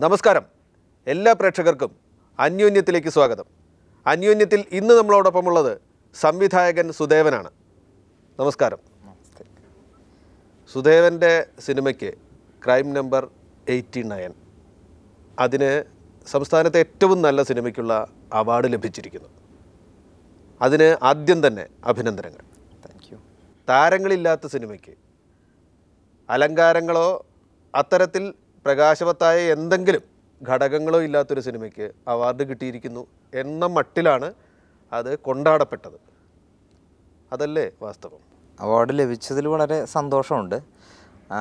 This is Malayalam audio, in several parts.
നമസ്കാരം എല്ലാ പ്രേക്ഷകർക്കും അന്യോന്യത്തിലേക്ക് സ്വാഗതം അന്യോന്യത്തിൽ ഇന്ന് നമ്മളോടൊപ്പമുള്ളത് സംവിധായകൻ സുദേവനാണ് നമസ്കാരം സുദേവൻ്റെ സിനിമയ്ക്ക് ക്രൈം നമ്പർ എയ്റ്റി നയൻ അതിന് സംസ്ഥാനത്തെ ഏറ്റവും നല്ല സിനിമയ്ക്കുള്ള അവാർഡ് ലഭിച്ചിരിക്കുന്നു അതിന് ആദ്യം തന്നെ അഭിനന്ദനങ്ങൾ താങ്ക് യു താരങ്ങളില്ലാത്ത സിനിമയ്ക്ക് അലങ്കാരങ്ങളോ അത്തരത്തിൽ പ്രകാശവത്തായ എന്തെങ്കിലും ഘടകങ്ങളോ ഇല്ലാത്തൊരു സിനിമയ്ക്ക് അവാർഡ് കിട്ടിയിരിക്കുന്നു എന്ന മട്ടിലാണ് അത് കൊണ്ടാടപ്പെട്ടത് അതല്ലേ വാസ്തവം അവാർഡ് ലഭിച്ചതിൽ വളരെ സന്തോഷമുണ്ട് ആ,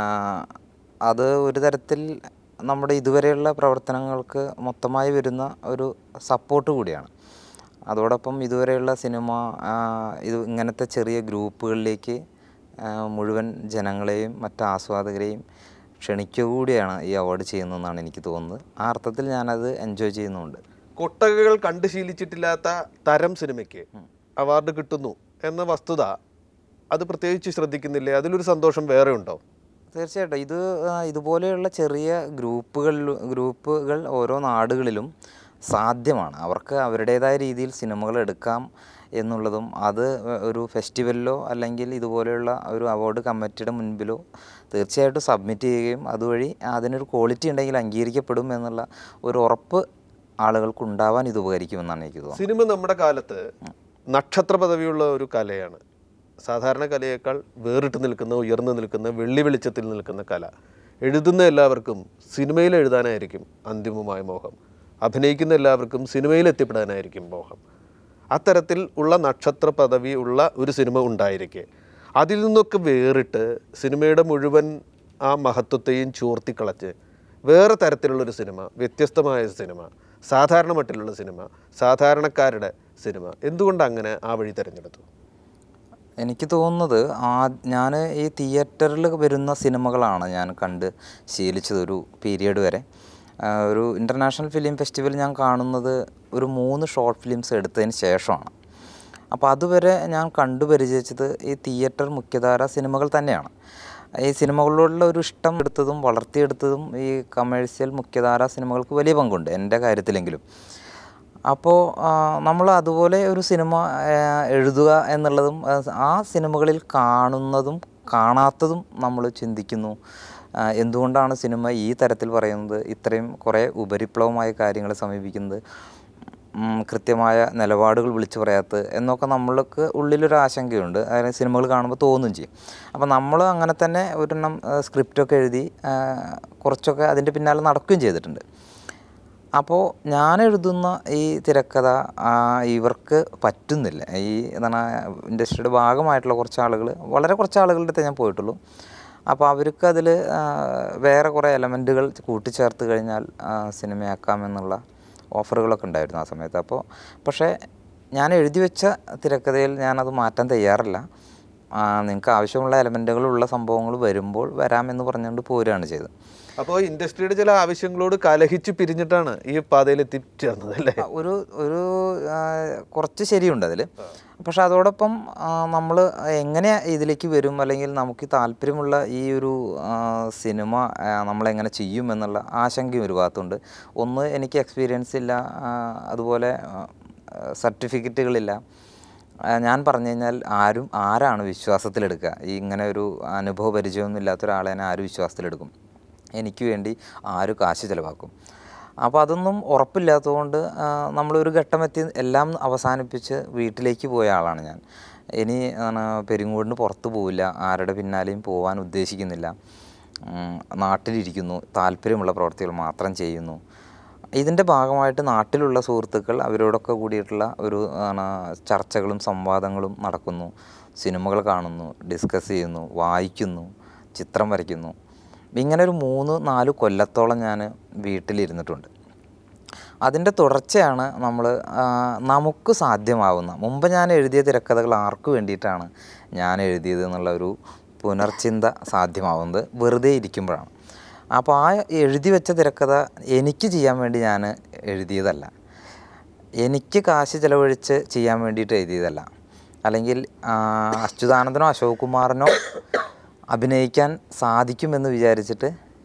അത് ഒരു തരത്തിൽ നമ്മുടെ ഇതുവരെയുള്ള പ്രവർത്തനങ്ങൾക്ക് മൊത്തമായി വരുന്ന ഒരു സപ്പോർട്ട് കൂടിയാണ് അതോടൊപ്പം ഇതുവരെയുള്ള സിനിമ ആ, ഇത് ഇങ്ങനത്തെ ചെറിയ ഗ്രൂപ്പുകളിലേക്ക് ആ, മുഴുവൻ ജനങ്ങളെയും മറ്റ് ആസ്വാദകരെയും ക്ഷണിക്കുക കൂടിയാണ് ഈ അവാർഡ് ചെയ്യുന്നതെന്നാണ് എനിക്ക് തോന്നുന്നത് ആ അർത്ഥത്തിൽ ഞാനത് എൻജോയ് ചെയ്യുന്നുണ്ട് കൊട്ടകകൾ കണ്ടു ശീലിച്ചിട്ടില്ലാത്ത തരം സിനിമയ്ക്ക് അവാർഡ് കിട്ടുന്നു എന്ന വസ്തുത അത് പ്രത്യേകിച്ച് ശ്രദ്ധിക്കുന്നില്ലേ അതിലൊരു സന്തോഷം വേറെ ഉണ്ടോ തീർച്ചയായിട്ടും ഇത് ആ, ഇതുപോലെയുള്ള ചെറിയ ഗ്രൂപ്പുകൾ ഗ്രൂപ്പുകൾ ഓരോ നാടുകളിലും സാധ്യമാണ് അവർക്ക് അവരുടേതായ രീതിയിൽ സിനിമകൾ എടുക്കാം എന്നുള്ളതും അത് ഒരു ഫെസ്റ്റിവലിലോ അല്ലെങ്കിൽ ഇതുപോലെയുള്ള ഒരു അവാർഡ് കമ്മിറ്റിയുടെ മുൻപിലോ തീർച്ചയായിട്ടും സബ്മിറ്റ് ചെയ്യുകയും അതുവഴി അതിനൊരു ക്വാളിറ്റി ഉണ്ടെങ്കിൽ അംഗീകരിക്കപ്പെടും എന്നുള്ള ഒരു ഉറപ്പ് ആളുകൾക്ക് ഉണ്ടാവാൻ ഇത് ഉപകരിക്കുമെന്നാണ് എനിക്ക് തോന്നുന്നത് സിനിമ നമ്മുടെ കാലത്ത് നക്ഷത്ര പദവിയുള്ള ഒരു കലയാണ് സാധാരണ കലയേക്കാൾ വേറിട്ട് നിൽക്കുന്ന ഉയർന്നു നിൽക്കുന്ന വെള്ളി വെളിച്ചത്തിൽ നിൽക്കുന്ന കല എഴുതുന്ന എല്ലാവർക്കും സിനിമയിൽ എഴുതാനായിരിക്കും അന്തിമമായ മോഹം അഭിനയിക്കുന്ന എല്ലാവർക്കും സിനിമയിൽ എത്തിപ്പെടാനായിരിക്കും മോഹം അത്തരത്തിൽ ഉള്ള നക്ഷത്ര പദവി ഉള്ള ഒരു സിനിമ ഉണ്ടായിരിക്കെ അതിൽ നിന്നൊക്കെ വേറിട്ട് സിനിമയുടെ മുഴുവൻ ആ മഹത്വത്തെയും ചോർത്തിക്കളച്ച് വേറെ തരത്തിലുള്ളൊരു സിനിമ വ്യത്യസ്തമായ സിനിമ സാധാരണ മട്ടിലുള്ള സിനിമ സാധാരണക്കാരുടെ സിനിമ എന്തുകൊണ്ട് അങ്ങനെ ആ വഴി തിരഞ്ഞെടുത്തു എനിക്ക് തോന്നുന്നത് ആ ഞാൻ ഈ തിയേറ്ററിൽ വരുന്ന സിനിമകളാണ് ഞാൻ കണ്ട് ശീലിച്ചത് ഒരു പീരിയഡ് വരെ ആ, ഒരു ഇൻ്റർനാഷണൽ ഫിലിം ഫെസ്റ്റിവൽ ഞാൻ കാണുന്നത് ഒരു മൂന്ന് ഷോർട്ട് ഫിലിംസ് എടുത്തതിന് ശേഷമാണ് അപ്പോൾ അതുവരെ ഞാൻ കണ്ടു പരിചയിച്ചത് ഈ തിയേറ്റർ മുഖ്യധാര സിനിമകൾ തന്നെയാണ് ഈ സിനിമകളോടുള്ള ഒരു ഇഷ്ടം എടുത്തതും വളർത്തിയെടുത്തതും ഈ കമേഴ്സ്യൽ മുഖ്യധാര സിനിമകൾക്ക് വലിയ പങ്കുണ്ട് എൻ്റെ കാര്യത്തിലെങ്കിലും അപ്പോൾ നമ്മൾ അതുപോലെ ഒരു സിനിമ ആ, എഴുതുക എന്നുള്ളതും ആ, ആ സിനിമകളിൽ കാണുന്നതും കാണാത്തതും നമ്മൾ ചിന്തിക്കുന്നു ആ, എന്തുകൊണ്ടാണ് സിനിമ ഈ തരത്തിൽ പറയുന്നത് ഇത്രയും കുറേ ഉപരിപ്ലവമായ കാര്യങ്ങളെ സമീപിക്കുന്നത് ഉം, കൃത്യമായ നിലപാടുകൾ വിളിച്ചു പറയാത്തത് എന്നൊക്കെ നമ്മൾക്ക് ഉള്ളിലൊരു ആശങ്കയുണ്ട് അതായത് സിനിമകൾ കാണുമ്പോൾ തോന്നുകയും ചെയ്യും അപ്പോൾ നമ്മൾ അങ്ങനെ തന്നെ ഒരെണ്ണം സ്ക്രിപ്റ്റൊക്കെ എഴുതി ആ, കുറച്ചൊക്കെ അതിൻ്റെ പിന്നാലെ നടക്കുകയും ചെയ്തിട്ടുണ്ട് അപ്പോൾ ഞാൻ എഴുതുന്ന ഈ തിരക്കഥ ആ, ഇവർക്ക് പറ്റുന്നില്ല ഈ എന്താണ് ഇൻഡസ്ട്രിയുടെ ഭാഗമായിട്ടുള്ള കുറച്ച് ആളുകൾ വളരെ കുറച്ച് ആളുകളുടെ അടുത്തേ ഞാൻ പോയിട്ടുള്ളൂ അപ്പോൾ അവർക്ക് അതിൽ വേറെ കുറേ എലമെൻറ്റുകൾ കൂട്ടിച്ചേർത്ത് കഴിഞ്ഞാൽ ആ, സിനിമയാക്കാമെന്നുള്ള ഓഫറുകളൊക്കെ ഉണ്ടായിരുന്നു ആ സമയത്ത് അപ്പോൾ പക്ഷേ ഞാൻ എഴുതി വെച്ച തിരക്കഥയിൽ ഞാനത് മാറ്റാൻ തയ്യാറല്ല നിങ്ങൾക്ക് ആവശ്യമുള്ള എലമെൻറ്റുകളുള്ള സംഭവങ്ങൾ വരുമ്പോൾ വരാമെന്ന് പറഞ്ഞുകൊണ്ട് പോരുകയാണ് ചെയ്തത് അപ്പോൾ ഇൻഡസ്ട്രിയുടെ ചില ആവശ്യങ്ങളോട് കലഹിച്ച് പിരിഞ്ഞിട്ടാണ് ഈ പാതയിൽ എത്തിച്ചേർന്നത് അല്ലേ ആ, ഒരു ഒരു ആ, കുറച്ച് ശരിയുണ്ട് അതിൽ പക്ഷെ അതോടൊപ്പം നമ്മൾ എങ്ങനെ ഇതിലേക്ക് വരും അല്ലെങ്കിൽ നമുക്ക് താല്പര്യമുള്ള ഈ ഒരു ആ, സിനിമ ആ, നമ്മളെങ്ങനെ ചെയ്യും എന്നുള്ള ആശങ്കയും ഒരു ഭാഗത്തുണ്ട് ഒന്ന് എനിക്ക് എക്സ്പീരിയൻസ് ഇല്ല ആ, അതുപോലെ സർട്ടിഫിക്കറ്റുകളില്ല ആ, ഞാൻ പറഞ്ഞു കഴിഞ്ഞാൽ ആരും ആരാണ് വിശ്വാസത്തിലെടുക്കുക ഈ ഇങ്ങനെ ഒരു അനുഭവ പരിചയമൊന്നും ഇല്ലാത്ത ഒരാളെ തന്നെ ആര് വിശ്വാസത്തിലെടുക്കും എനിക്ക് വേണ്ടി ആര് കാശ് ചിലവാക്കും അപ്പോൾ അതൊന്നും ഉറപ്പില്ലാത്തതുകൊണ്ട് ആ, നമ്മളൊരു ഘട്ടമെത്തി എല്ലാം അവസാനിപ്പിച്ച് വീട്ടിലേക്ക് പോയ ആളാണ് ഞാൻ ഇനി ആണ് പെരുങ്ങോടിന് പുറത്ത് പോവില്ല ആരുടെ പിന്നാലെയും പോകാൻ ഉദ്ദേശിക്കുന്നില്ല ഉം, നാട്ടിലിരിക്കുന്നു താല്പര്യമുള്ള പ്രവർത്തികൾ മാത്രം ചെയ്യുന്നു ഇതിൻ്റെ ഭാഗമായിട്ട് നാട്ടിലുള്ള സുഹൃത്തുക്കൾ അവരോടൊക്കെ കൂടിയിട്ടുള്ള ഒരു ആണ് ചർച്ചകളും സംവാദങ്ങളും നടക്കുന്നു സിനിമകൾ കാണുന്നു ഡിസ്കസ് ചെയ്യുന്നു വായിക്കുന്നു ചിത്രം വരയ്ക്കുന്നു ഇങ്ങനെ ഒരു മൂന്ന് നാല് കൊല്ലത്തോളം ഞാൻ വീട്ടിലിരുന്നിട്ടുണ്ട് അതിൻ്റെ തുടർച്ചയാണ് നമ്മൾ നമുക്ക് സാധ്യമാവുന്ന മുമ്പ് ഞാൻ എഴുതിയ തിരക്കഥകൾ ആർക്ക് വേണ്ടിയിട്ടാണ് ഞാൻ എഴുതിയത് എന്നുള്ള ഒരു പുനർചിന്ത സാധ്യമാവുന്നത് വെറുതെ ഇരിക്കുമ്പോഴാണ് അപ്പോൾ ആ എഴുതി വെച്ച തിരക്കഥ എനിക്ക് ചെയ്യാൻ വേണ്ടി ഞാൻ എഴുതിയതല്ല എനിക്ക് കാശ് ചിലവഴിച്ച് ചെയ്യാൻ വേണ്ടിയിട്ട് എഴുതിയതല്ല അല്ലെങ്കിൽ ആ, അച്യുതാനന്ദനോ അശോക് കുമാറിനോ അഭിനയിക്കാൻ സാധിക്കുമെന്ന് വിചാരിച്ചിട്ട്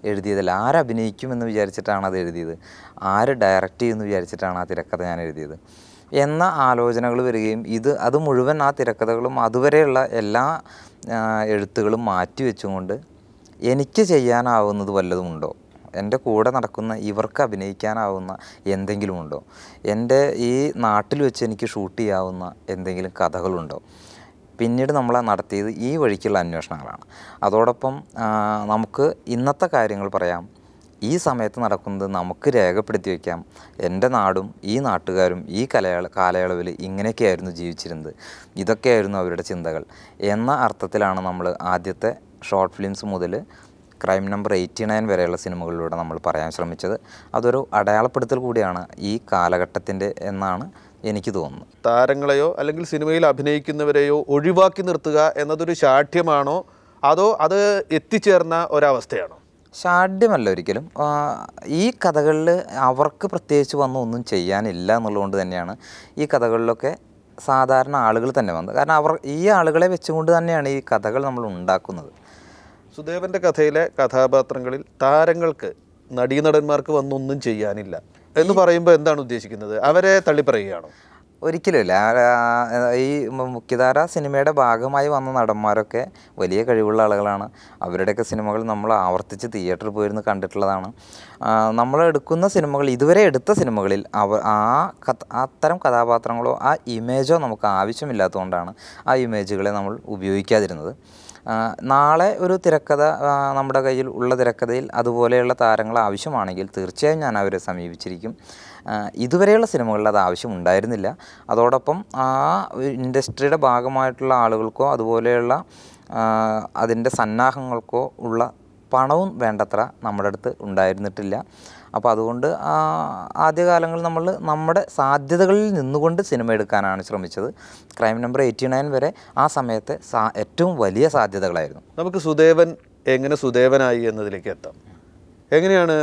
എഴുതിയതല്ല ആരഭിനയിക്കുമെന്ന് വിചാരിച്ചിട്ടാണ് അത് എഴുതിയത് ആര് ഡയറക്റ്റ് ചെയ്യുമെന്ന് വിചാരിച്ചിട്ടാണ് ആ തിരക്കഥ ഞാൻ എഴുതിയത് എന്ന ആലോചനകൾ വരികയും ഇത് അത് മുഴുവൻ ആ തിരക്കഥകളും അതുവരെയുള്ള എല്ലാ ആ, എഴുത്തുകളും മാറ്റി വെച്ചുകൊണ്ട് എനിക്ക് ചെയ്യാനാവുന്നത് വല്ലതുമുണ്ടോ എൻ്റെ കൂടെ നടക്കുന്ന ഇവർക്ക് അഭിനയിക്കാനാവുന്ന എന്തെങ്കിലും ഉണ്ടോ എൻ്റെ ഈ നാട്ടിൽ വെച്ച് എനിക്ക് ഷൂട്ട് ചെയ്യാവുന്ന എന്തെങ്കിലും കഥകളുണ്ടോ പിന്നീട് നമ്മൾ നടത്തിയത് ഈ വഴിക്കുള്ള അന്വേഷണങ്ങളാണ് അതോടൊപ്പം ആ, നമുക്ക് ഇന്നത്തെ കാര്യങ്ങൾ പറയാം ഈ സമയത്ത് നടക്കുന്നത് നമുക്ക് രേഖപ്പെടുത്തി വയ്ക്കാം എൻ്റെ നാടും ഈ നാട്ടുകാരും ഈ കലയാള കാലയളവിൽ ഇങ്ങനെയൊക്കെയായിരുന്നു ജീവിച്ചിരുന്നത് ഇതൊക്കെയായിരുന്നു അവരുടെ ചിന്തകൾ എന്ന അർത്ഥത്തിലാണ് നമ്മൾ ആദ്യത്തെ ഷോർട്ട് ഫിലിംസ് മുതൽ ക്രൈം നമ്പർ എയ്റ്റി നയൻ വരെയുള്ള സിനിമകളിലൂടെ നമ്മൾ പറയാൻ ശ്രമിച്ചത് അതൊരു അടയാളപ്പെടുത്തൽ കൂടിയാണ് ഈ കാലഘട്ടത്തിൻ്റെ എന്നാണ് എനിക്ക് തോന്നുന്നത് താരങ്ങളെയോ അല്ലെങ്കിൽ സിനിമയിൽ അഭിനയിക്കുന്നവരെയോ ഒഴിവാക്കി നിർത്തുക എന്നതൊരു ശാഠ്യമാണോ അതോ അത് എത്തിച്ചേർന്ന ഒരവസ്ഥയാണോ ഷാഢ്യമല്ല ഒരിക്കലും ആ, ഈ കഥകളിൽ അവർക്ക് പ്രത്യേകിച്ച് വന്ന് ഒന്നും ചെയ്യാനില്ല എന്നുള്ളതുകൊണ്ട് തന്നെയാണ് ഈ കഥകളിലൊക്കെ സാധാരണ ആളുകൾ തന്നെ വന്നത് കാരണം അവർ ഈ ആളുകളെ വെച്ചുകൊണ്ട് തന്നെയാണ് ഈ കഥകൾ നമ്മൾ ഉണ്ടാക്കുന്നത് സുദേവന്റെ കഥയിലെ കഥാപാത്രങ്ങളിൽ താരങ്ങൾക്ക് നടീനടന്മാർക്ക് വന്നൊന്നും ചെയ്യാനില്ല എന്ന് പറയുമ്പോൾ എന്താണ് ഉദ്ദേശിക്കുന്നത് അവരെ തള്ളിപ്പറയുകയാണോ ഒരിക്കലുമില്ല ആ, ആ, ഈ മു- മുഖ്യധാര സിനിമയുടെ ഭാഗമായി വന്ന നടന്മാരൊക്കെ വലിയ കഴിവുള്ള ആളുകളാണ് അവരുടെയൊക്കെ സിനിമകൾ നമ്മൾ ആവർത്തിച്ച് തിയേറ്ററിൽ പോയിരുന്ന് കണ്ടിട്ടുള്ളതാണ് ആ, നമ്മൾ എടുക്കുന്ന സിനിമകൾ ഇതുവരെ എടുത്ത സിനിമകളിൽ അവ ആ കഥ അത്തരം കഥാപാത്രങ്ങളോ ആ ഇമേജോ നമുക്ക് ആവശ്യമില്ലാത്തതുകൊണ്ടാണ് ആ ഇമേജുകളെ നമ്മൾ ഉപയോഗിക്കാതിരുന്നത് ആ, നാളെ ഒരു തിരക്കഥ ആ, നമ്മുടെ കയ്യിൽ ഉള്ള തിരക്കഥയിൽ അതുപോലെയുള്ള താരങ്ങൾ ആവശ്യമാണെങ്കിൽ തീർച്ചയായും ഞാൻ അവരെ സമീപിച്ചിരിക്കും ആ, ഇതുവരെയുള്ള സിനിമകളിൽ അത് ആവശ്യം ഉണ്ടായിരുന്നില്ല അതോടൊപ്പം ആ ഇൻഡസ്ട്രിയുടെ ഭാഗമായിട്ടുള്ള ആളുകൾക്കോ അതുപോലെയുള്ള ആ, അതിൻ്റെ സന്നാഹങ്ങൾക്കോ ഉള്ള പണവും വേണ്ടത്ര നമ്മുടെ അടുത്ത് ഉണ്ടായിരുന്നിട്ടില്ല അപ്പോൾ അതുകൊണ്ട് ആ, ആദ്യകാലങ്ങളിൽ നമ്മൾ നമ്മുടെ സാധ്യതകളിൽ നിന്നുകൊണ്ട് സിനിമ എടുക്കാനാണ് ശ്രമിച്ചത് ക്രൈം നമ്പർ എയ്റ്റി നയൻ വരെ ആ സമയത്തെ സാ ഏറ്റവും വലിയ സാധ്യതകളായിരുന്നു നമുക്ക് സുദേവൻ എങ്ങനെ സുദേവനായി എന്നതിലേക്ക് എത്താം എങ്ങനെയാണ്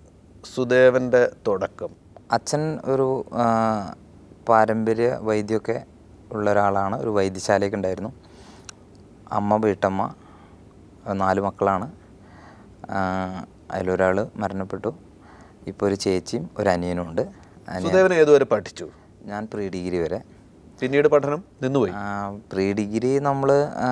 സുദേവന്റെ തുടക്കം അച്ഛൻ ഒരു ആ, പാരമ്പര്യ വൈദ്യമൊക്കെ ഉള്ള ഒരാളാണ് ഒരു വൈദ്യശാലയൊക്കെ ഉണ്ടായിരുന്നു അമ്മ വീട്ടമ്മ നാല് മക്കളാണ് ആ, അതിലൊരാൾ മരണപ്പെട്ടു ഇപ്പോൾ ഒരു ചേച്ചിയും ഒരു അനിയനും ഉണ്ട് അനിയൻ സുദേവൻ ഏതുവരെ പഠിച്ചു ഞാൻ പ്രീ ഡിഗ്രി വരെ പിന്നീട് പഠനം നിന്നുപോയി പ്രീ ഡിഗ്രി നമ്മൾ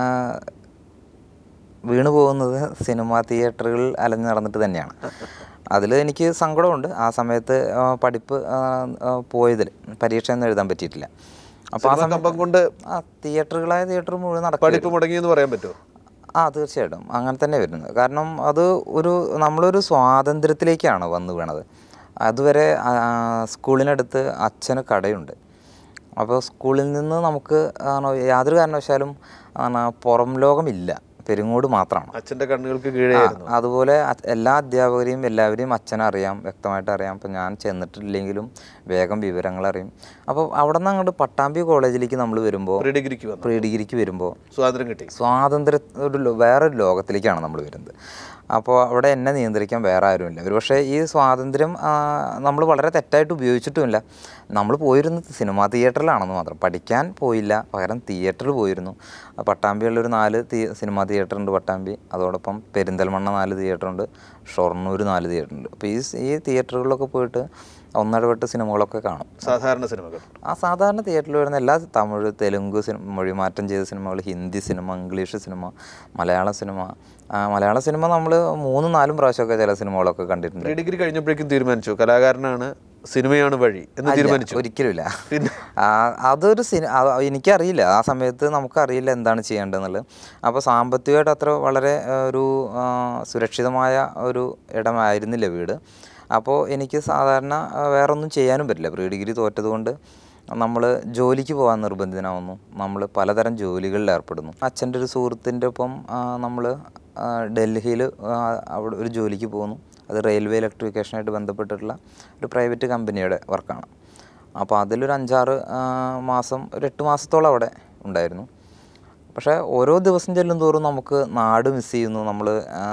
വീണു പോകുന്നത് സിനിമാ തിയേറ്ററുകളിൽ അലഞ്ഞു നടന്നിട്ട് തന്നെയാണ് അതിൽ എനിക്ക് സങ്കടമുണ്ട് ആ സമയത്ത് ആ, പഠിപ്പ് ആ, ആ, പോയതിൽ പരീക്ഷയൊന്നും എഴുതാൻ പറ്റിയിട്ടില്ല അപ്പോൾ ആ സിനിമ കമ്പം കൊണ്ട് ആ തിയേറ്ററുകളായ തിയേറ്റർ മുഴുവൻ നടക്കും പഠിപ്പ് മുടങ്ങി എന്ന് പറയാൻ പറ്റുമോ ആ തീർച്ചയായിട്ടും അങ്ങനെ തന്നെ വരുന്നത് കാരണം അത് ഒരു നമ്മളൊരു സ്വാതന്ത്ര്യത്തിലേക്കാണ് വന്നു വീണത് അതുവരെ ആ, സ്കൂളിനടുത്ത് അച്ഛന് കടയുണ്ട് അപ്പോൾ സ്കൂളിൽ നിന്ന് നമുക്ക് ആണ് യാതൊരു കാരണവശാലും ആണ് പുറം ലോകമില്ല പെരുങ്ങോട് മാത്രമാണ് അച്ഛന്റെ കണ്ണുകൾക്ക് കീഴെയായിരുന്നു അതുപോലെ അ- എല്ലാ അധ്യാപകരെയും എല്ലാവരെയും അച്ഛനറിയാം വ്യക്തമായിട്ട് അറിയാം അപ്പോൾ ഞാൻ ചെന്നിട്ടില്ലെങ്കിലും വേഗം വിവരങ്ങൾ അറിയും അപ്പോൾ അവിടെ നിന്ന് അങ്ങോട്ട് പട്ടാമ്പി കോളേജിലേക്ക് നമ്മൾ വരുമ്പോൾ പ്രീ ഡിഗ്രിക്ക് വന്നു പ്രീ ഡിഗ്രിക്ക് വരുമ്പോൾ സ്വാതന്ത്ര്യം കിട്ടി സ്വാതന്ത്ര്യ ഒരു ലോ- വേറൊരു ലോകത്തിലേക്കാണ് നമ്മൾ വരുന്നത് അപ്പോൾ അവിടെ എന്നെ നിയന്ത്രിക്കാൻ വേറെ ആരുമില്ല ഒരുപക്ഷെ ഈ സ്വാതന്ത്ര്യം നമ്മൾ വളരെ തെറ്റായിട്ട് ഉപയോഗിച്ചിട്ടുമില്ല നമ്മൾ പോയിരുന്നത് സിനിമാ തിയേറ്ററിലാണെന്ന് മാത്രം പഠിക്കാൻ പോയില്ല പകരം തിയേറ്ററിൽ പോയിരുന്നു ആ പട്ടാമ്പിയുള്ളൊരു നാല് തീ സിനിമാ തിയേറ്റർ ഉണ്ട് പട്ടാമ്പി അതോടൊപ്പം പെരിന്തൽമണ്ണ നാല് തിയേറ്റർ ഉണ്ട് ഷൊർണൂർ നാല് തിയേറ്റർ ഉണ്ട് അപ്പോൾ ഈ സ് ഈ തിയേറ്ററുകളിലൊക്കെ പോയിട്ട് ഒന്നിടവിട്ട് സിനിമകളൊക്കെ കാണും സാധാരണ സിനിമകൾ ആ സാധാരണ തിയേറ്ററിൽ വരുന്ന എല്ലാ തമിഴ് തെലുങ്ക് സിനിമ മൊഴിമാറ്റം ചെയ്ത സിനിമകൾ ഹിന്ദി സിനിമ ഇംഗ്ലീഷ് സിനിമ മലയാള സിനിമ ആ, മലയാള സിനിമ നമ്മൾ മൂന്നും നാലും പ്രാവശ്യമൊക്കെ ചില സിനിമകളൊക്കെ കണ്ടിട്ടുണ്ട് പ്രീ ഡിഗ്രി കഴിഞ്ഞപ്പോഴേക്കും തീരുമാനിച്ചു കലാകാരനാണ് സിനിമയാണ് വഴി എന്ന് തീരുമാനിച്ചു ഒരിക്കലുമില്ല പിന്നെ ആ, അതൊരു സിനി ആ, എനിക്കറിയില്ല ആ സമയത്ത് നമുക്കറിയില്ല എന്താണ് ചെയ്യേണ്ടതെന്നുള്ളത് അപ്പോൾ സാമ്പത്തികമായിട്ട് അത്ര വളരെ ആ, ഒരു ആ, സുരക്ഷിതമായ ഒരു ഇടമായിരുന്നില്ല വീട് അപ്പോൾ എനിക്ക് സാധാരണ ആ, വേറൊന്നും ചെയ്യാനും പറ്റില്ല പ്രീ ഡിഗ്രി തോറ്റതുകൊണ്ട് നമ്മൾ ജോലിക്ക് പോകാൻ നിർബന്ധിതനാവുന്നു നമ്മൾ പലതരം ജോലികളിൽ ഏർപ്പെടുന്നു അച്ഛൻ്റെ ഒരു സുഹൃത്തിൻ്റെ ഒപ്പം നമ്മൾ ഡൽഹിയിൽ അവിടെ ഒരു ജോലിക്ക് പോകുന്നു അത് റെയിൽവേ ഇലക്ട്രിഫിക്കേഷനായിട്ട് ബന്ധപ്പെട്ടിട്ടുള്ള ഒരു പ്രൈവറ്റ് കമ്പനിയുടെ വർക്കാണ് അപ്പോൾ അതിലൊരു അഞ്ചാറ് ആ, മാസം ഒരു എട്ട് മാസത്തോളം അവിടെ ഉണ്ടായിരുന്നു പക്ഷേ ഓരോ ദിവസം ചെല്ലും തോറും നമുക്ക് നാട് മിസ് ചെയ്യുന്നു നമ്മൾ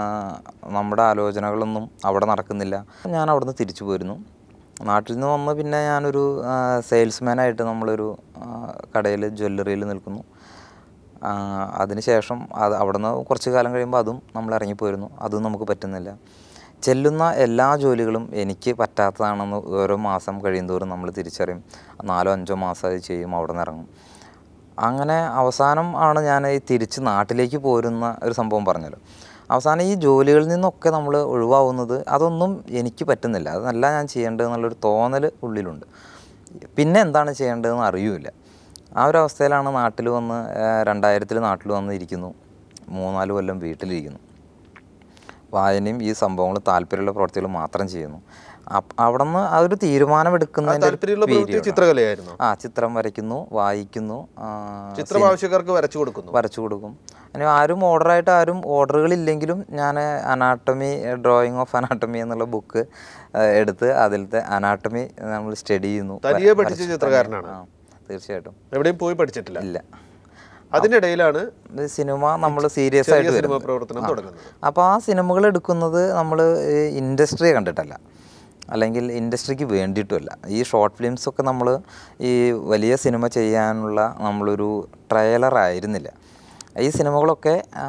നമ്മുടെ ആലോചനകളൊന്നും അവിടെ നടക്കുന്നില്ല ഞാൻ അവിടുന്ന് തിരിച്ചു പോരുന്നു നാട്ടിൽ നിന്ന് വന്ന് പിന്നെ ഞാനൊരു സെയിൽസ്മാനായിട്ട് നമ്മളൊരു കടയിൽ ജ്വല്ലറിയിൽ നിൽക്കുന്നു ആ, അതിനുശേഷം അത് അവിടെ നിന്ന് കുറച്ച് കാലം കഴിയുമ്പോൾ അതും നമ്മൾ ഇറങ്ങിപ്പോയിരുന്നു അതും നമുക്ക് പറ്റുന്നില്ല ചെല്ലുന്ന എല്ലാ ജോലികളും എനിക്ക് പറ്റാത്തതാണെന്ന് ഓരോ മാസം കഴിയുന്തോറും നമ്മൾ തിരിച്ചറിയും നാലോ അഞ്ചോ മാസം അത് ചെയ്യും അവിടെ നിന്ന് ഇറങ്ങും അങ്ങനെ അവസാനം ആണ് ഞാൻ ഈ തിരിച്ച് നാട്ടിലേക്ക് പോരുന്ന ഒരു സംഭവം പറഞ്ഞല്ലോ അവസാനം ഈ ജോലികളിൽ നിന്നൊക്കെ നമ്മൾ ഒഴിവാവുന്നത് അതൊന്നും എനിക്ക് പറ്റുന്നില്ല അതല്ല ഞാൻ ചെയ്യേണ്ടത് എന്നുള്ളൊരു തോന്നൽ ഉള്ളിലുണ്ട് പിന്നെ എന്താണ് ചെയ്യേണ്ടതെന്ന് അറിയൂല ആ ഒരു അവസ്ഥയിലാണ് നാട്ടിൽ വന്ന് രണ്ടായിരത്തിൽ നാട്ടിൽ വന്ന് ഇരിക്കുന്നു മൂന്നാല് കൊല്ലം വീട്ടിലിരിക്കുന്നു വായനയും ഈ സംഭവങ്ങളും താല്പര്യമുള്ള പ്രവർത്തികളും മാത്രം ചെയ്യുന്നു അപ്പ- അവിടെ നിന്ന് ആ ഒരു തീരുമാനമെടുക്കുന്നതിൻ്റെ ഒരു താല്പര്യമുള്ള പ്രവൃത്തി period ആണ്. ചിത്രകലയായിരുന്നു ആ ചിത്രം വരയ്ക്കുന്നു വായിക്കുന്നു ആ, ചിത്രം ആവശ്യക്കാർക്ക് വരച്ചു കൊടുക്കുന്നു വരച്ചു കൊടുക്കും അതിന് ആരും ഓർഡറായിട്ട് ആരും ഓർഡറുകളില്ലെങ്കിലും ഞാൻ അനാട്ടമി ഡ്രോയിങ് ഓഫ് അനാട്ടമി എന്നുള്ള ബുക്ക് എടുത്ത് അതിലത്തെ അനാട്ടമി നമ്മൾ സ്റ്റഡി ചെയ്യുന്നു തനിയെ വര- പഠിച്ച വരച്ച് ചിത്രകാരനാണ് ആ തീർച്ചയായിട്ടും എവിടെയും പോയി പഠിച്ചിട്ടില്ല ഇല്ല അതിനിടയിലാണ് ഇത് സിനിമ നമ്മൾ സീരിയസ് ചെറിയ ആയിട്ട് സിനിമ വരുന്നത് പ്രവർത്തനം തുടങ്ങുന്നത് അപ്പോൾ ആ സിനിമകൾ എടുക്കുന്നത് നമ്മൾ ഇൻഡസ്ട്രിയെ കണ്ടിട്ടല്ല അല്ലെങ്കിൽ ഇൻഡസ്ട്രിക്ക് വേണ്ടിയിട്ടുമല്ല ഈ ഷോർട്ട് ഫിലിംസൊക്കെ നമ്മൾ ഈ വലിയ സിനിമ ചെയ്യാനുള്ള നമ്മളൊരു ട്രയലർ ആയിരുന്നില്ല ഈ സിനിമകളൊക്കെ ആ,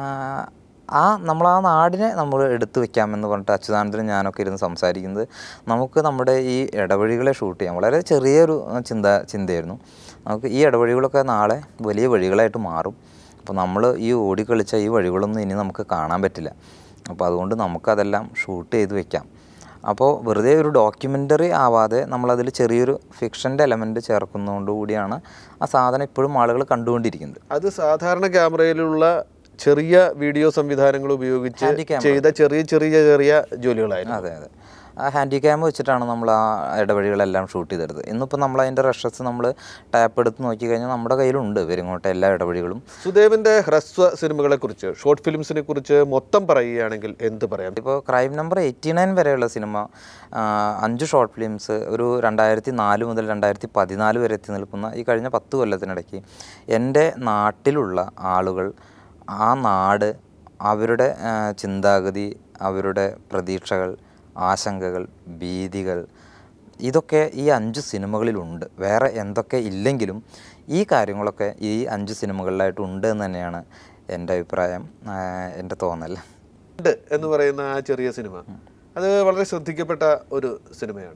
ആ നമ്മൾ ആ നാടിനെ നമ്മൾ എടുത്തു വെക്കാമെന്ന് പറഞ്ഞിട്ട് അച്യുതാനന്ദനും ഞാനൊക്കെ ഇരുന്ന് സംസാരിക്കുന്നത് നമുക്ക് നമ്മുടെ ഈ ഇടവഴികളെ ഷൂട്ട് ചെയ്യാം വളരെ ചെറിയൊരു ചിന്ത ചിന്തയായിരുന്നു നമുക്ക് ഈ ഇടവഴികളൊക്കെ നാളെ വലിയ വഴികളായിട്ട് മാറും അപ്പോൾ നമ്മൾ ഈ ഓടിക്കളിച്ച ഈ വഴികളൊന്നും ഇനി നമുക്ക് കാണാൻ പറ്റില്ല അപ്പോൾ അതുകൊണ്ട് നമുക്കതെല്ലാം ഷൂട്ട് ചെയ്ത് വെക്കാം അപ്പോൾ വെറുതെ ഒരു ഡോക്യുമെൻ്ററി ആവാതെ നമ്മളതിൽ ചെറിയൊരു ഫിക്ഷൻ്റെ എലമെൻറ്റ് ചേർക്കുന്നതുകൊണ്ട് കൂടിയാണ് ആ സാധനം ഇപ്പോഴും ആളുകൾ കണ്ടുകൊണ്ടിരിക്കുന്നത് അത് സാധാരണ ക്യാമറയിലുള്ള ചെറിയ വീഡിയോ സംവിധാനങ്ങൾ ഉപയോഗിച്ച് Handy camera. ചെയ്ത ചെറിയ ചെറിയ ചെറിയ ജോലികളായിരുന്നു അതെ അതെ ആ ഹാൻഡി ക്യാം വെച്ചിട്ടാണ് നമ്മൾ ആ ഇടവഴികളെല്ലാം ഷൂട്ട് ചെയ്തെടുത്തത് ഇന്നിപ്പോൾ നമ്മൾ അതിൻ്റെ റഷസ് നമ്മൾ ടാപ്പ് എടുത്ത് നോക്കിക്കഴിഞ്ഞാൽ നമ്മുടെ കയ്യിലുണ്ട് ഇവരിങ്ങോട്ട് എല്ലാ ഇടവഴികളും സുദേവന്റെ ഹ്രസ്വ സിനിമകളെ കുറിച്ച് ഷോർട്ട് ഫിലിംസിനെ കുറിച്ച് മൊത്തം പറയുകയാണെങ്കിൽ എന്ത് പറയാം ഇപ്പോൾ ക്രൈം നമ്പർ എയ്റ്റി നയൻ വരെയുള്ള സിനിമ ആ, അഞ്ച് ഷോർട്ട് ഫിലിംസ് ഒരു രണ്ടായിരത്തി നാല് മുതൽ രണ്ടായിരത്തി പതിനാല് വരെ എത്തി നിൽക്കുന്ന ഈ കഴിഞ്ഞ പത്ത് കൊല്ലത്തിനിടയ്ക്ക് എൻ്റെ നാട്ടിലുള്ള ആളുകൾ ആ നാട് അവരുടെ ആ, ചിന്താഗതി അവരുടെ പ്രതീക്ഷകൾ ആശങ്കകൾ ഭീതികൾ ഇതൊക്കെ ഈ അഞ്ച് സിനിമകളിലുണ്ട് വേറെ എന്തൊക്കെ ഇല്ലെങ്കിലും ഈ കാര്യങ്ങളൊക്കെ ഈ അഞ്ച് സിനിമകളിലായിട്ട് ഉണ്ട് എന്ന് തന്നെയാണ് എൻ്റെ അഭിപ്രായം ആ, എൻ്റെ തോന്നൽ ഉണ്ട് എന്ന് പറയുന്ന ആ ചെറിയ സിനിമ അത് വളരെ ശ്രദ്ധിക്കപ്പെട്ട ഒരു സിനിമയാണ്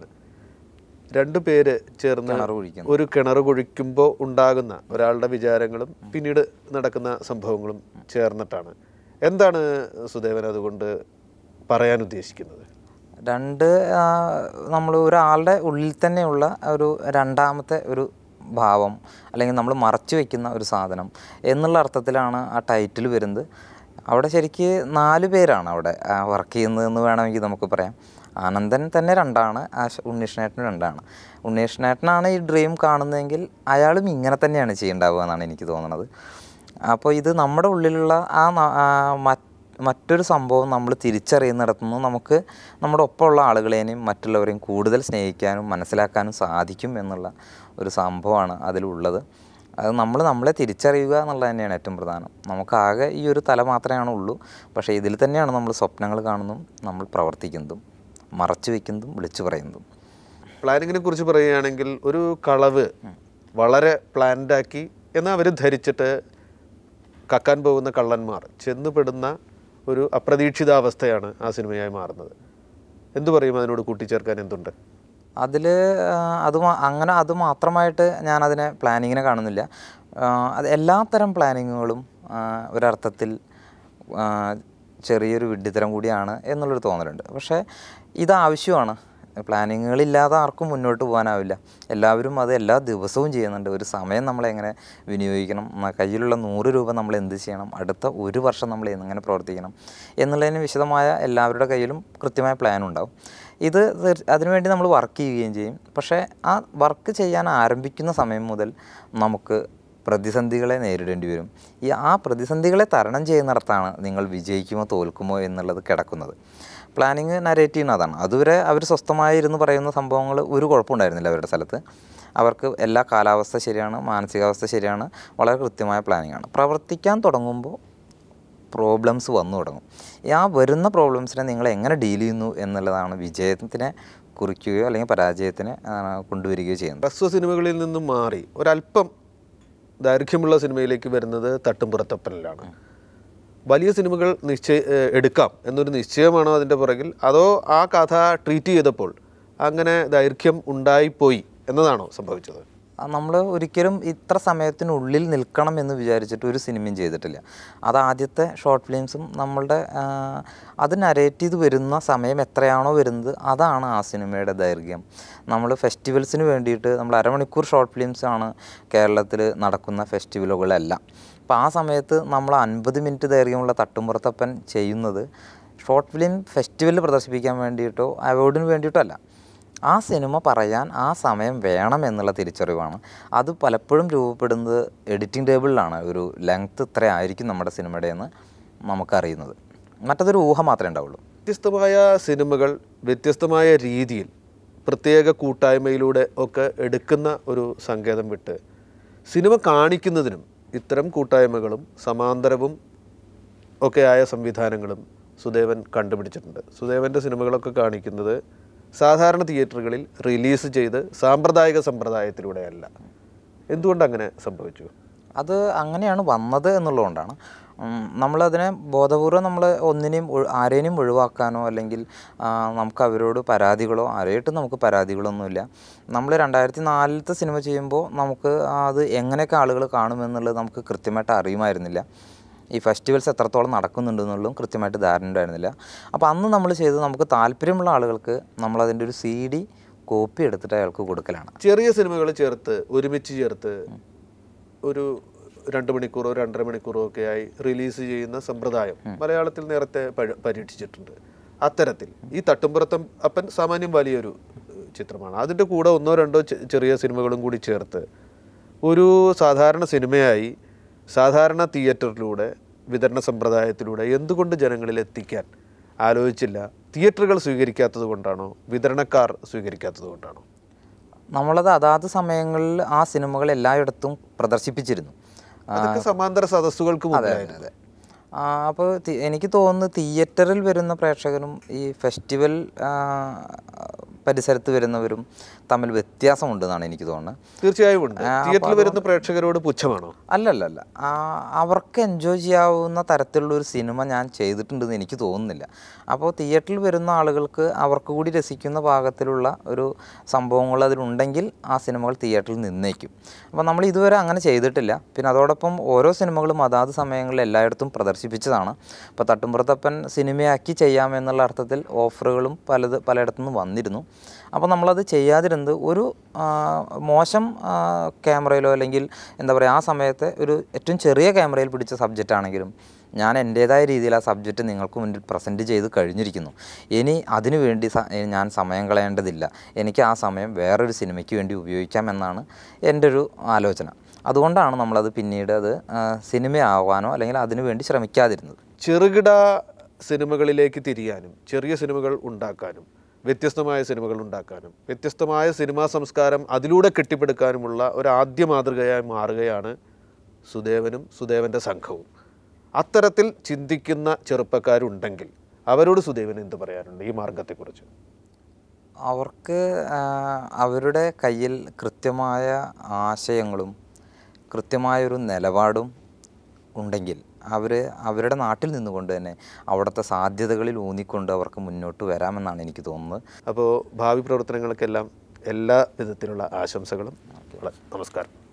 രണ്ടു പേര് ചേർന്ന് കിണർ കുഴിക്കുന്നു. ഒരു കിണർ കുഴിക്കുമ്പോൾ ഉണ്ടാകുന്ന ഒരാളുടെ വിചാരങ്ങളും പിന്നീട് നടക്കുന്ന സംഭവങ്ങളും ചേർന്നിട്ടാണ് എന്താണ് സുദേവൻ അതുകൊണ്ട് പറയാൻ ഉദ്ദേശിക്കുന്നത് രണ്ട് നമ്മൾ ഒരാളുടെ ഉള്ളിൽ തന്നെയുള്ള ഒരു രണ്ടാമത്തെ ഒരു ഭാവം അല്ലെങ്കിൽ നമ്മൾ മറച്ചു വയ്ക്കുന്ന ഒരു സാധനം എന്നുള്ള അർത്ഥത്തിലാണ് ആ ടൈറ്റിൽ വരുന്നത് അവിടെ ശരിക്ക് നാല് പേരാണ് അവിടെ വർക്ക് ചെയ്യുന്നതെന്ന് വേണമെങ്കിൽ നമുക്ക് പറയാം ആനന്ദൻ തന്നെ രണ്ടാണ് ആ ഉണ്ണീഷ്ണേട്ടൻ രണ്ടാണ് ഉണ്ണീഷ്ണേട്ടനാണ് ഈ ഡ്രീം കാണുന്നതെങ്കിൽ അയാളും ഇങ്ങനെ തന്നെയാണ് ചെയ്യേണ്ടാവുക എന്നാണ് എനിക്ക് തോന്നുന്നത് അപ്പോൾ ഇത് നമ്മുടെ ഉള്ളിലുള്ള ആ ന- ആ മറ്റ് മറ്റൊരു സംഭവം നമ്മൾ തിരിച്ചറിയുന്നിടത്തുനിന്ന് നമുക്ക് നമ്മുടെ ഒപ്പമുള്ള ആളുകളെയും മറ്റുള്ളവരെയും കൂടുതൽ സ്നേഹിക്കാനും മനസ്സിലാക്കാനും സാധിക്കും എന്നുള്ള ഒരു സംഭവമാണ് അതിലുള്ളത് അത് നമ്മൾ നമ്മളെ തിരിച്ചറിയുക എന്നുള്ളത് തന്നെയാണ് ഏറ്റവും പ്രധാനം നമുക്കാകെ ഈ ഒരു തല മാത്രമേ ഉള്ളൂ പക്ഷേ ഇതിൽ തന്നെയാണ് നമ്മൾ സ്വപ്നങ്ങൾ കാണുന്നതും നമ്മൾ പ്രവർത്തിക്കുന്നതും മറച്ചു വയ്ക്കുന്നതും വിളിച്ചു പറയുന്നതും പ്ലാനിങ്ങിനെ കുറിച്ച് പറയുകയാണെങ്കിൽ ഒരു കളവ് വളരെ പ്ലാൻഡാക്കി എന്നാൽ അവർ ധരിച്ചിട്ട് കക്കാൻ പോകുന്ന കള്ളന്മാർ ചെന്നുപെടുന്ന ഒരു അപ്രതീക്ഷിതാവസ്ഥയാണ് ആ സിനിമയായി മാറുന്നത് എന്തു പറയും അതിനോട് കൂട്ടിച്ചേർക്കാൻ എന്തുണ്ട് അതിൽ അത് മാ- അങ്ങനെ അത് മാത്രമായിട്ട് ഞാൻ അതിനെ പ്ലാനിങ്ങിനെ കാണുന്നില്ല ആ, അത് എല്ലാത്തരം പ്ലാനിങ്ങുകളും ആ, ഒരർത്ഥത്തിൽ ആ, ചെറിയൊരു വിഡ്ഢിത്തരം കൂടിയാണ് എന്നുള്ളൊരു തോന്നലുണ്ട് പക്ഷേ ഇത് ആവശ്യമാണ് പ്ലാനിങ്ങുകളില്ലാതെ ആർക്കും മുന്നോട്ട് പോകാനാവില്ല എല്ലാവരും അത് എല്ലാ ദിവസവും ചെയ്യുന്നുണ്ട് ഒരു സമയം നമ്മൾ എങ്ങനെ വിനിയോഗിക്കണം ന- കയ്യിലുള്ള നൂറ് രൂപ നമ്മൾ എന്ത് ചെയ്യണം അടുത്ത ഒരു വർഷം നമ്മൾ എങ്ങനെ പ്രവർത്തിക്കണം എന്നുള്ളതിന് വിശദമായ എല്ലാവരുടെ കയ്യിലും കൃത്യമായ പ്ലാൻ ഉണ്ടാവും ഇത് തീർ- അതിനുവേണ്ടി നമ്മൾ വർക്ക് ചെയ്യുകയും ചെയ്യും പക്ഷേ ആ വർക്ക് ചെയ്യാൻ ആരംഭിക്കുന്ന സമയം മുതൽ നമുക്ക് പ്രതിസന്ധികളെ നേരിടേണ്ടി വരും ഈ ആ പ്രതിസന്ധികളെ തരണം ചെയ്യുന്നിടത്താണ് നിങ്ങൾ വിജയിക്കുമോ തോൽക്കുമോ എന്നുള്ളത് കിടക്കുന്നത് പ്ലാനിങ് നരേറ്റ് ചെയ്യുന്ന അതാണ് അതുവരെ അവർ സ്വസ്ഥമായി ഇരുന്ന് പറയുന്ന സംഭവങ്ങൾ ഒരു കുഴപ്പമുണ്ടായിരുന്നില്ല അവരുടെ സ്ഥലത്ത് അവർക്ക് എല്ലാ കാലാവസ്ഥ ശരിയാണ് മാനസികാവസ്ഥ ശരിയാണ് വളരെ കൃത്യമായ പ്ലാനിങ് ആണ് പ്രവർത്തിക്കാൻ തുടങ്ങുമ്പോൾ പ്രോബ്ലംസ് വന്നു തുടങ്ങും ഈ ആ വരുന്ന പ്രോബ്ലംസിനെ നിങ്ങൾ എങ്ങനെ ഡീൽ ചെയ്യുന്നു എന്നുള്ളതാണ് വിജയത്തിനെ കുറിക്കുകയോ അല്ലെങ്കിൽ പരാജയത്തിനെ ആ, കൊണ്ടുവരികയോ ചെയ്യുന്നത് ഹ്രസ്വ സിനിമകളിൽ നിന്നും മാറി ഒരല്പം ദൈർഘ്യമുള്ള സിനിമയിലേക്ക് വരുന്നത് തട്ടും പുറത്തപ്പലിലാണ് വലിയ സിനിമകൾ നിശ്ചയ ഏഹ് എടുക്കാം എന്നൊരു നിശ്ചയമാണോ അതിൻ്റെ പുറകിൽ അതോ ആ കഥ ട്രീറ്റ് ചെയ്തപ്പോൾ അങ്ങനെ ദൈർഘ്യം ഉണ്ടായിപ്പോയി എന്നതാണോ സംഭവിച്ചത് നമ്മൾ ഒരിക്കലും ഇത്ര സമയത്തിനുള്ളിൽ നിൽക്കണം എന്ന് വിചാരിച്ചിട്ട് ഒരു സിനിമയും ചെയ്തിട്ടില്ല അത് ആദ്യത്തെ ഷോർട്ട് ഫിലിംസും നമ്മളുടെ ആ, അത് നരേറ്റ് ചെയ്ത് വരുന്ന സമയം എത്രയാണോ വരുന്നത് അതാണ് ആ സിനിമയുടെ ദൈർഘ്യം നമ്മൾ ഫെസ്റ്റിവൽസിന് വേണ്ടിയിട്ട് നമ്മൾ അരമണിക്കൂർ ഷോർട്ട് ഫിലിംസ് ആണ് കേരളത്തിൽ നടക്കുന്ന ഫെസ്റ്റിവലുകളെല്ലാം അപ്പോൾ ആ സമയത്ത് നമ്മൾ അൻപത് മിനിറ്റ് ദൈർഘ്യമുള്ള തട്ടുമ്പുറത്തപ്പൻ ചെയ്യുന്നത് ഷോർട്ട് ഫിലിം ഫെസ്റ്റിവലിൽ പ്രദർശിപ്പിക്കാൻ വേണ്ടിയിട്ടോ അവാർഡിന് വേണ്ടിയിട്ടോ അല്ല ആ സിനിമ പറയാൻ ആ സമയം വേണം എന്നുള്ള തിരിച്ചറിവാണ് അത് പലപ്പോഴും രൂപപ്പെടുന്നത് എഡിറ്റിംഗ് ടേബിളിലാണ് ഒരു ലെങ്ത് ഇത്ര ആയിരിക്കും നമ്മുടെ സിനിമയുടെ എന്ന് നമുക്കറിയുന്നത് മറ്റതൊരു ഊഹം മാത്രമേ ഉണ്ടാവുള്ളൂ വ്യത്യസ്തമായ സിനിമകൾ വ്യത്യസ്തമായ രീതിയിൽ പ്രത്യേക കൂട്ടായ്മയിലൂടെ ഒക്കെ എടുക്കുന്ന ഒരു സങ്കേതം വിട്ട് സിനിമ കാണിക്കുന്നതിനും ഇത്തരം കൂട്ടായ്മകളും സമാന്തരവും ഒക്കെ ആയ സംവിധാനങ്ങളും സുദേവൻ കണ്ടുപിടിച്ചിട്ടുണ്ട് സുദേവൻ്റെ സിനിമകളൊക്കെ കാണിക്കുന്നത് സാധാരണ തിയേറ്ററുകളിൽ റിലീസ് ചെയ്ത് സാമ്പ്രദായിക സമ്പ്രദായത്തിലൂടെയല്ല എന്തുകൊണ്ട് അങ്ങനെ സംഭവിച്ചു അത് അങ്ങനെയാണ് വന്നത് എന്നുള്ളതുകൊണ്ടാണ് ഉം, നമ്മളതിനെ ബോധപൂർവ്വം നമ്മൾ ഒന്നിനെയും ഒഴി- ആരെയും ഒഴിവാക്കാനോ അല്ലെങ്കിൽ ആ, നമുക്ക് അവരോട് പരാതികളോ ആരെയായിട്ടും നമുക്ക് പരാതികളൊന്നുമില്ല നമ്മൾ രണ്ടായിരത്തി നാലിലത്തെ സിനിമ ചെയ്യുമ്പോൾ നമുക്ക് അത് എങ്ങനെയൊക്കെ ആളുകൾ കാണുമെന്നുള്ളത് നമുക്ക് കൃത്യമായിട്ട് അറിയുമായിരുന്നില്ല ഈ ഫെസ്റ്റിവൽസ് എത്രത്തോളം നടക്കുന്നുണ്ട് എന്നുള്ളതും കൃത്യമായിട്ട് ധാരണ ഉണ്ടായിരുന്നില്ല അപ്പോൾ അന്ന് നമ്മൾ ചെയ്തത് നമുക്ക് താല്പര്യമുള്ള ആളുകൾക്ക് നമ്മളതിൻ്റെ ഒരു സി ഡി കോപ്പി എടുത്തിട്ട് അയാൾക്ക് കൊടുക്കലാണ് ചെറിയ സിനിമകൾ ചേർത്ത് ഒരുമിച്ച് ചേർത്ത് ഒരു രണ്ട് മണിക്കൂറോ രണ്ടര മണിക്കൂറോ ഒക്കെ ആയി റിലീസ് ചെയ്യുന്ന സമ്പ്രദായം മലയാളത്തിൽ നേരത്തെ പഴ- പരീക്ഷിച്ചിട്ടുണ്ട് അത്തരത്തിൽ ഈ തട്ടുംപുറത്തം അപ്പൻ സാമാന്യം വലിയൊരു ഏഹ്, ചിത്രമാണ് അതിൻ്റെ കൂടെ ഒന്നോ രണ്ടോ ചെ- ചെറിയ സിനിമകളും കൂടി ചേർത്ത് ഒരു സാധാരണ സിനിമയായി സാധാരണ തിയേറ്ററിലൂടെ വിതരണ സമ്പ്രദായത്തിലൂടെ എന്തുകൊണ്ട് ജനങ്ങളിൽ എത്തിക്കാൻ ആലോചിച്ചില്ല തിയേറ്ററുകൾ സ്വീകരിക്കാത്തത് കൊണ്ടാണോ വിതരണക്കാർ സ്വീകരിക്കാത്തത് കൊണ്ടാണോ നമ്മളത് അതാത് സമയങ്ങളിൽ ആ സിനിമകൾ എല്ലായിടത്തും പ്രദർശിപ്പിച്ചിരുന്നു അതൊക്കെ സമാന്തര സദസ്സുകൾക്ക് മുമ്പായിരുന്നു അതെ അപ്പോൾ എനിക്ക് തോന്നുന്നു തിയേറ്ററിൽ വരുന്ന പ്രേക്ഷകരും ഈ ഫെസ്റ്റിവൽ ആ, പരിസരത്ത് വരുന്നവരും തമ്മിൽ വ്യത്യാസമുണ്ടെന്നാണ് എനിക്ക് തോന്നുന്നത് തീർച്ചയായും ഉണ്ട് തിയേറ്ററിൽ വരുന്ന പ്രേക്ഷകരോട് പുച്ഛമാണോ അല്ലല്ലല്ല ആ, അവർക്ക് എൻജോയ് ചെയ്യാവുന്ന തരത്തിലുള്ള ഒരു സിനിമ ഞാൻ ചെയ്തിട്ടുണ്ടെന്ന് എനിക്ക് തോന്നുന്നില്ല അപ്പോൾ തിയേറ്ററിൽ വരുന്ന ആളുകൾക്ക് അവർക്ക് കൂടി രസിക്കുന്ന പാകത്തിലുള്ള ഒരു സംഭവങ്ങൾ അതിലുണ്ടെങ്കിൽ ആ സിനിമകൾ തിയേറ്ററിൽ നിന്നേക്കും അപ്പോൾ നമ്മൾ ഇതുവരെ അങ്ങനെ ചെയ്തിട്ടില്ല പിന്നെ അതോടൊപ്പം ഓരോ സിനിമകളും അതാത് സമയങ്ങളിൽ എല്ലായിടത്തും പ്രദർശിപ്പിച്ചതാണ് ഇപ്പോൾ തട്ടുംപുറത്തപ്പൻ സിനിമയാക്കി ചെയ്യാമെന്നുള്ള അർത്ഥത്തിൽ ഓഫറുകളും പലത് പലയിടത്തു നിന്നും വന്നിരുന്നു അപ്പോൾ നമ്മളത് ചെയ്യാതിരുന്നത് ഒരു ആ, മോശം ആ, ക്യാമറയിലോ അല്ലെങ്കിൽ എന്താ പറയുക ആ സമയത്തെ ഒരു ഏറ്റവും ചെറിയ ക്യാമറയിൽ പിടിച്ച സബ്ജക്റ്റ് ആണെങ്കിലും ഞാൻ എൻ്റേതായ രീതിയിൽ ആ സബ്ജക്റ്റ് നിങ്ങൾക്ക് മുന്നിൽ പ്രസൻറ്റ് ചെയ്ത് കഴിഞ്ഞിരിക്കുന്നു ഇനി അതിനു വേണ്ടി സ- ഞാൻ സമയം കളയേണ്ടതില്ല എനിക്ക് ആ സമയം വേറൊരു സിനിമയ്ക്ക് വേണ്ടി ഉപയോഗിക്കാമെന്നാണ് എൻ്റെ ഒരു ആലോചന അതുകൊണ്ടാണ് നമ്മളത് പിന്നീട് അത് ആ, സിനിമയാവാനോ അല്ലെങ്കിൽ അതിനു വേണ്ടി ശ്രമിക്കാതിരുന്നത് ചെറുകിട സിനിമകളിലേക്ക് തിരിയാനും ചെറിയ സിനിമകൾ ഉണ്ടാക്കാനും വ്യത്യസ്തമായ സിനിമകൾ ഉണ്ടാക്കാനും വ്യത്യസ്തമായ സിനിമാ സംസ്കാരം അതിലൂടെ കെട്ടിപ്പടുക്കാനുമുള്ള ഒരു ആദ്യ മാതൃകയായി മാറുകയാണ് സുദേവനും സുദേവൻ്റെ സംഘവും അത്തരത്തിൽ ചിന്തിക്കുന്ന ചെറുപ്പക്കാരുണ്ടെങ്കിൽ അവരോട് സുദേവൻ എന്ത് പറയാനുണ്ട് ഈ മാർഗത്തെക്കുറിച്ച് അവർക്ക് ആ, അവരുടെ കയ്യിൽ കൃത്യമായ ആശയങ്ങളും കൃത്യമായൊരു നിലപാടും ഉണ്ടെങ്കിൽ അവർ അവരുടെ നാട്ടിൽ നിന്നുകൊണ്ട് തന്നെ അവിടുത്തെ സാധ്യതകളിൽ ഊന്നിക്കൊണ്ട് അവർക്ക് മുന്നോട്ട് വരാമെന്നാണ് എനിക്ക് തോന്നുന്നത് അപ്പോൾ ഭാവി പ്രവർത്തനങ്ങൾക്കെല്ലാം എല്ലാ വിധത്തിലുള്ള ആശംസകളും നമസ്കാരം